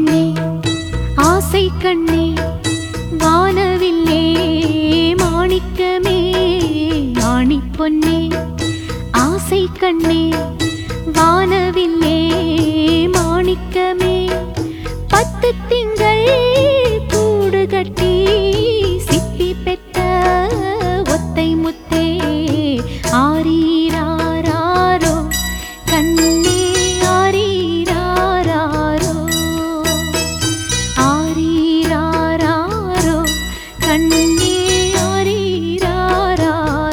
பொன்னே ஆசை கண்ணே வானவில்லே மாணிக்கமே ஆணி பொன்னே ஆசை கண்ணே வானவில்லே மாணிக்கமே பத்து திங்கள் கூடு கட்டி சிப்பி பெற்ற ஒத்தை முத்தே ஆரீராரோ கண்ணே ஆரீராரோ ஆரீராரோ கண்ணே ஆரீராரோ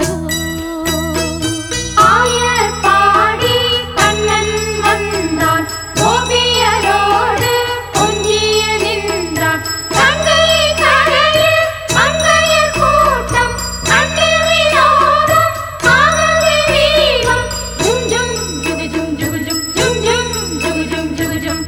ஆயர் பாடி கண்ணன் வந்தான் கோபியரோடு கொஞ்சிய நின்றான் கங்கை கரையில் மங்கையர் கூட்டம் கண்டு வினோதம் ஆனந்த தீபம் ஜும் ஜும் ஜுகு ஜும் ஜுகு ஜும் ஜும் ஜும் ஜுகு ஜும் ஜுகு ஜும்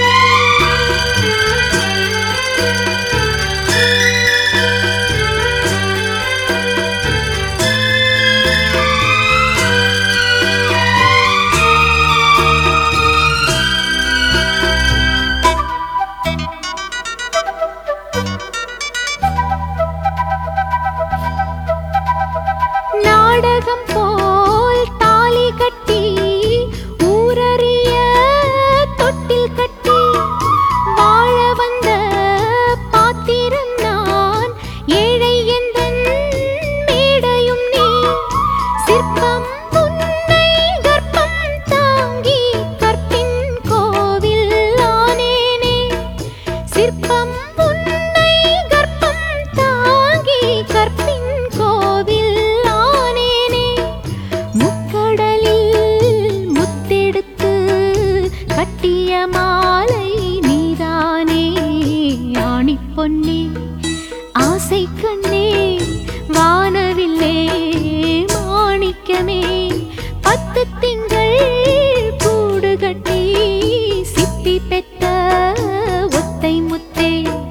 நாடகம் போல் தாலி கட்டி ஊரறிய தொட்டில் கட்டி வாழ வந்த பாத்திரம் நான் ஏழை எந்தன் மேடையும் நீ சிற்பம் உன்னை கர்ப்பம் தாங்கி கற்பின் கோவில் ஆனேனே சிற்பம் உன்னை கர்ப்பம் தாங்கி கற்பின் கோவில் ஆனேனே முக்கடலில் முத்தெடுத்து கட்டிய மாலை நீதானே ஆணி பொன்னே ஆசை கண்ணே வானவில்லே மாணிக்கமே பத்து திங்கள் கூடு கட்டி சிப்பி பெற்ற ஒத்தை முத்தே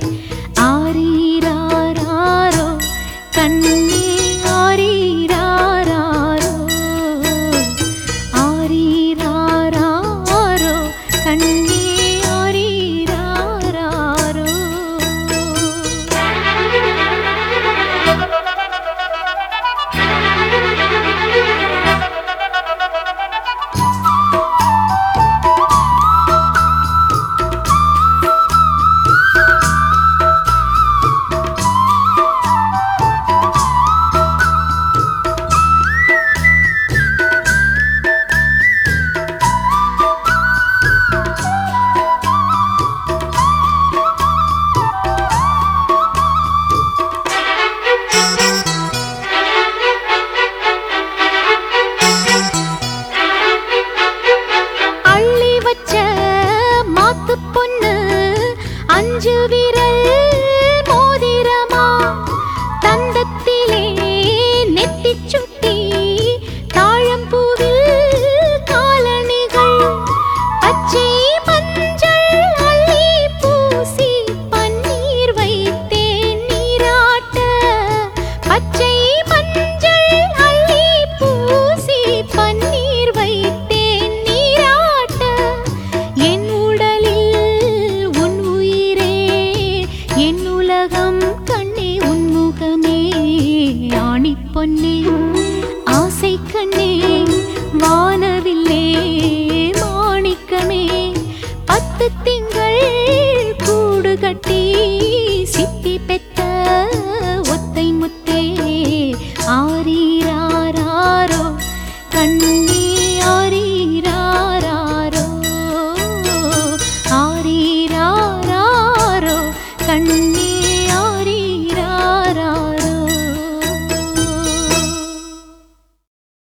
ஆரீராரோ கண்ணே ஆரீராரோ ஆரீராரோ கண்ணே ஆரீராரோ அள்ளி வச்ச மாத்து பொண்ணு அஞ்சு விரல் மோதிரமா தந்தத்திலே நெத்திச் சுட்டி தாழம்பூவில் காலணிகள் பச்சை மஞ்சள் அள்ளி பூசி பன்னீர் வைத்தேன் நீராட்ட பச்சை மஞ்சள் அள்ளி பூசி பன்னீர் வைத்தேன் நீராட்ட என் உடலில் உன் உயிரே என் உலகம் கண்ணே உன் முகமே ஆணி பொன்னே ஆசை கண்ணே வானவில்லே மாணிக்கமே பத்து திங்கள் கூடு கட்டி சிப்பி பெற்ற ஒத்தை முத்தே ஆரீராரோ கண்ணே ஆரீராரோ ஆரீராரோ கண்ணே